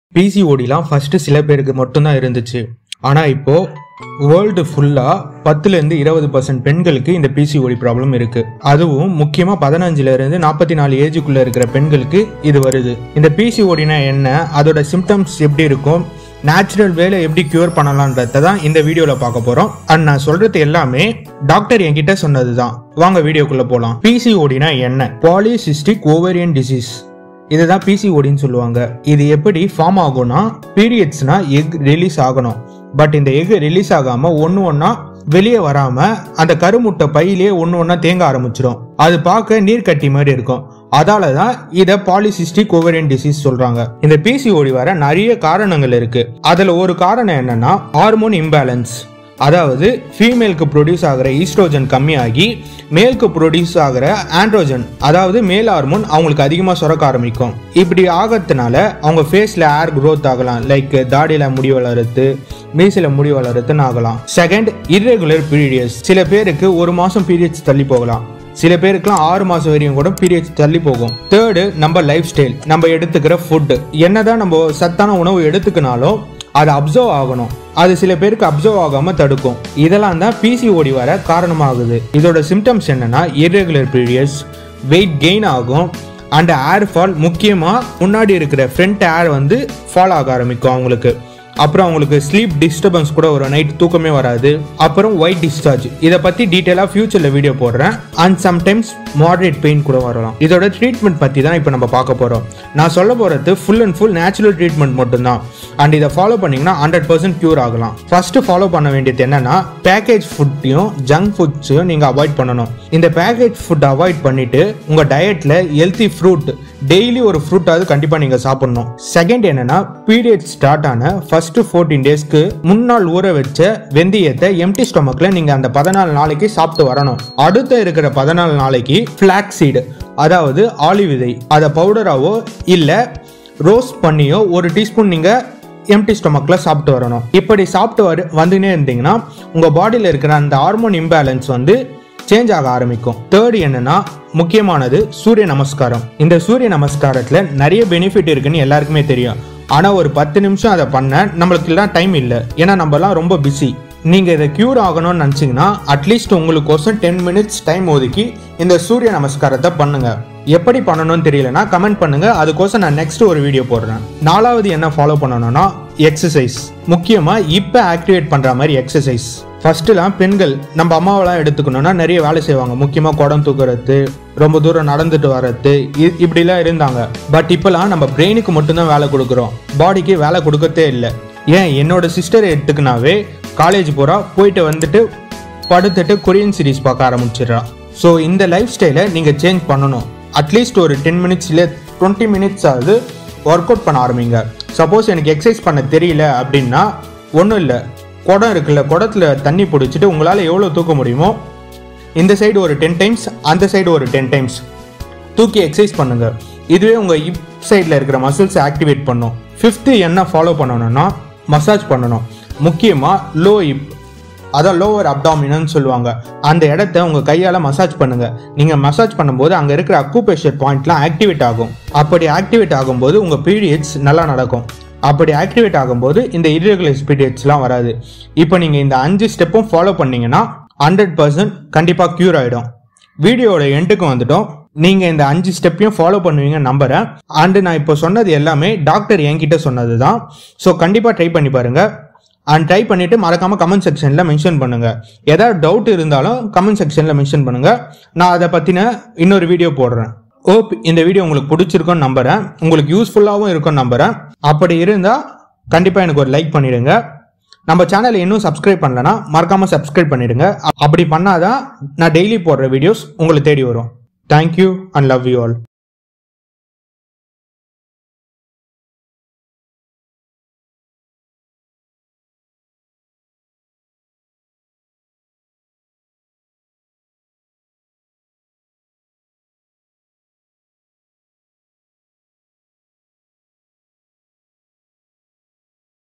பிசிஓடிலாம் first சில பேருக்கு மட்டும்தான் இருந்துச்சு ஆனா இப்போ வேர்ல்டு ஃபுல்லா பத்துல இருந்து இருபது பர்சன்ட் பெண்களுக்கு இந்த பிசிஓடி ப்ராப்ளம் இருக்கு அதுவும் முக்கியமா பதினஞ்சுல இருந்து நாற்பத்தி நாலு ஏஜுக்குள்ள இருக்கிற பெண்களுக்கு இது வருது இந்த பிசிஓடினா என்ன அதோட சிம்டம்ஸ் எப்படி இருக்கும் நேச்சுரல் வேலை எப்படி கியூர் பண்ணலான்றத தான் இந்த வீடியோல பார்க்க போறோம் அண்ட் நான் சொல்றது எல்லாமே டாக்டர் என்கிட்ட சொன்னதுதான் வாங்க வீடியோக்குள்ள போலாம் பிசிஓடினா என்ன பாலிசிஸ்டிக் ஓவரியன் டிசீஸ் இதுதான் பிசிஓடின்னு சொல்லுவாங்க இது எப்படி ஃபார்ம் ஆகும்னா பீரியட்ஸ்னா எக் ரிலீஸ் ஆகணும் பட் இந்த எக் ரிலீஸ் ஆகாம ஒன்று ஒன்றா வெளியே வராம அந்த கருமுட்டை பையிலேயே ஒன்று ஒன்றா தேங்க ஆரம்பிச்சிடும் அது பார்க்க நீர்க்கட்டி மாதிரி இருக்கும் அதால தான் இதை பாலிசிஸ்டிக் ஓவரியன் டிசீஸ் சொல்றாங்க இந்த பிசிஓடி வர நிறைய காரணங்கள் இருக்கு அதுல ஒரு காரணம் என்னன்னா ஹார்மோன் இம்பேலன்ஸ் அதாவது ஃபீமேலுக்கு ப்ரொடியூஸ் ஆகிற ஈஸ்ட்ரோஜன் கம்மியாகி மேலுக்கு ப்ரொடியூஸ் ஆகிற ஆண்ட்ரோஜன் அதாவது மேல் ஹார்மோன் அவங்களுக்கு அதிகமாக சுரக்க ஆரம்பிக்கும் இப்படி ஆகிறதுனால அவங்க ஃபேஸில் ஏர் growth ஆகலாம் லைக் தாடியில் முடி வளருது மீசில் முடி வளருதுன்னு ஆகலாம் செகண்ட் irregular periods சில பேருக்கு ஒரு மாதம் பீரியட்ஸ் தள்ளி போகலாம் சில பேருக்குலாம் ஆறு மாசம் வரையும் கூட பீரியட்ஸ் தள்ளி போகும் தேர்டு நம்ம லைஃப் ஸ்டைல் நம்ம எடுத்துக்கிற ஃபுட்டு என்னதான் நம்ம சத்தான உணவு எடுத்துக்கினாலும் அது அப்சர்வ் ஆகணும் அது சில பேருக்கு அப்சர்வ் ஆகாம தடுக்கும் இதெல்லாம் தான் பிசிஓடி வர காரணமாகுது இதோட சிம்டம்ஸ் என்னன்னா irregular periods வெயிட் கெயின் ஆகும் அண்ட் ஏர் ஃபால் முக்கியமாக முன்னாடி இருக்கிற ஃப்ரண்ட் ஏர் வந்து ஃபால் ஆக ஆரம்பிக்கும் அவங்களுக்கு அப்புறம் அவங்களுக்கு ஸ்லீப் டிஸ்டர்பன்ஸ் கூட ஒரு நைட் தூக்கமே வராது அப்புறம் ஒயிட் டிஸ்சார்ஜ் இதை பத்தி டீட்டெயிலாக ஃபியூச்சர்ல வீடியோ போடுறேன் அண்ட் சம்டைம்ஸ் மாடரேட் பெயின் கூட வரலாம் இதோட ட்ரீட்மெண்ட் பத்தி தான் இப்போ நம்ம பார்க்க போறோம் நான் சொல்ல போறது full and full natural treatment மட்டும்தான் அண்ட் இதை ஃபாலோ பண்ணீங்கன்னா ஹண்ட்ரட் பர்சன்ட் க்யூர் ஆகலாம் ஃபர்ஸ்ட் ஃபாலோ பண்ண வேண்டியது என்னன்னா பேக்கேஜ் ஃபுட்டையும் ஜங்க் ஃபுட்ஸையும் நீங்க அவாய்ட் பண்ணணும் இந்த பேக்கேஜ் ஃபுட் அவாய்ட் பண்ணிட்டு உங்க டயட்ல ஹெல்த்தி ஃப்ரூட் டெய்லி ஒரு ஃப்ரூட்டாவது கண்டிப்பா நீங்க சாப்பிடணும் செகண்ட் என்னன்னா பீரியட் ஸ்டார்ட் ஆன ஃபர்ஸ்ட் ஃபோர்டீன் டேஸ்க்கு முன்னாள் ஊற வச்ச வெந்தயத்தை எம்டி ஸ்டொமக்ல நீங்க அந்த பதினாலு நாளைக்கு சாப்பிட்டு வரணும் அடுத்த இருக்கிற பதினாலு நாளைக்கு ஃபிளாக் சீடு அதாவது ஆலிவ் விதை அதை பவுடராவோ இல்ல ரோஸ்ட் பண்ணியோ ஒரு டீஸ்பூன் நீங்க எம்டி ஸ்டொமக்ல சாப்பிட்டு வரணும் இப்படி சாப்பிட்டு வரு வந்துனே இருந்தீங்கன்னா உங்க பாடியில இருக்கிற அந்த ஹார்மோன் இம்பேலன்ஸ் வந்து சேஞ்ச் ஆக ஆரம்பிக்கும் தேர்ட் என்னன்னா முக்கியமானது சூரிய நமஸ்காரம் இந்த சூரிய நமஸ்காரத்துல நிறைய பெனிஃபிட் இருக்குன்னு எல்லாருக்குமே தெரியும் ஆனா ஒரு பத்து நிமிஷம் அதை பண்ண நம்மளுக்கு எல்லாம் டைம் இல்லை ஏன்னா நம்ம எல்லாம் ரொம்ப பிஸி நீங்க இதை கியூர் ஆகணும்னு நினச்சிங்கன்னா அட்லீஸ்ட் உங்களுக்கோசம் டென் மினிட்ஸ் டைம் ஒதுக்கி இந்த சூரிய நமஸ்காரத்தை பண்ணுங்க எப்படி பண்ணணும்னு தெரியலனா கமெண்ட் பண்ணுங்க அதுக்கோசம் நான் நெக்ஸ்ட் ஒரு வீடியோ போடுறேன் நாலாவது என்ன ஃபாலோ பண்ணணும்னா எக்ஸசைஸ் முக்கியமா இப்போ ஆக்டிவேட் பண்ற மாதிரி எக்ஸசைஸ் ஃபர்ஸ்ட்லாம் பெண்கள் நம்ம அம்மாவெல்லாம் எடுத்துக்கணும்னா நிறைய வேலை செய்வாங்க முக்கியமாக குடம் தூக்குறது ரொம்ப தூரம் நடந்துட்டு வர்றது இ- இப்படிலாம் இருந்தாங்க பட் இப்போலாம் நம்ம பிரெயினுக்கு மட்டும்தான் வேலை கொடுக்குறோம் பாடிக்கு வேலை கொடுக்கறதே இல்லை ஏன் என்னோட சிஸ்டர் எடுத்துக்கினாவே காலேஜ் போறா போயிட்டு வந்துட்டு படுத்துட்டு கொரியன் சீரிஸ் பார்க்க ஆரம்பிச்சிடுறா ஸோ இந்த லைஃப் ஸ்டைலை நீங்கள் சேஞ்ச் பண்ணணும் அட்லீஸ்ட் ஒரு டென் மினிட்ஸ் இல்லை டுவெண்ட்டி மினிட்ஸ் ஆகுது ஒர்க் அவுட் பண்ண ஆரம்பிங்க சப்போஸ் எனக்கு எக்ஸசைஸ் பண்ண தெரியல அப்படின்னா ஒன்றும் இல்லை குடம் இருக்குல்ல குடத்துல தண்ணி பிடிச்சிட்டு உங்களால் எவ்வளோ தூக்க முடியுமோ இந்த சைடு ஒரு டென் டைம்ஸ் அந்த சைடு ஒரு டென் டைம்ஸ் தூக்கி எக்ஸசைஸ் பண்ணுங்க இதுவே உங்க இப் சைடில் இருக்கிற மசில்ஸ் ஆக்டிவேட் பண்ணும் ஃபிஃப்த்து என்ன ஃபாலோ பண்ணணும்னா மசாஜ் பண்ணணும் முக்கியமாக லோ இப் அதான் லோவர் அப்டாமினன்னு சொல்லுவாங்க அந்த இடத்த உங்க கையால மசாஜ் பண்ணுங்க நீங்க மசாஜ் பண்ணும்போது அங்க இருக்கிற அக்குபேஷர் பாயிண்ட்லாம் ஆக்டிவேட் ஆகும் அப்படி ஆக்டிவேட் ஆகும்போது உங்க பீரியட்ஸ் நல்லா நடக்கும் அப்படி ஆக்டிவேட் ஆகும்போது இந்த irregular பீரியட்ஸ்லாம் வராது இப்போ நீங்க இந்த அஞ்சு ஸ்டெப்பும் ஃபாலோ பண்ணீங்கன்னா ஹண்ட்ரட் பர்சன்ட் கண்டிப்பா க்யூர் ஆயிடும் வீடியோட எண்டுக்கு வந்துட்டோம் நீங்க இந்த அஞ்சு ஸ்டெப்பையும் ஃபாலோ பண்ணுவீங்க நம்புறேன் அண்டு நான் இப்போ சொன்னது எல்லாமே டாக்டர் என்கிட்ட சொன்னது தான் ஸோ கண்டிப்பா ட்ரை பண்ணி பாருங்க அண்ட் ட்ரை பண்ணிட்டு மறக்காம கமெண்ட் செக்ஷன்ல மென்ஷன் பண்ணுங்க ஏதாவது டவுட் இருந்தாலும் கமெண்ட் செக்ஷன்ல மென்ஷன் பண்ணுங்க நான் அதை பத்தின இன்னொரு வீடியோ போடுறேன் ஓப் இந்த வீடியோ உங்களுக்கு பிடிச்சிருக்கும்னு நம்புறேன் உங்களுக்கு யூஸ்ஃபுல்லாகவும் இருக்கும்னு நம்புறேன் அப்படி இருந்தா கண்டிப்பா எனக்கு ஒரு லைக் பண்ணிடுங்க நம்ம சேனலை இன்னும் சப்ஸ்கிரைப் பண்ணலனா மறக்காம சப்ஸ்கிரைப் பண்ணிடுங்க அ- அப்படி பண்ணாதான் நான் டெய்லி போடுற வீடியோஸ் உங்களை தேடி வரும் thank you and love you all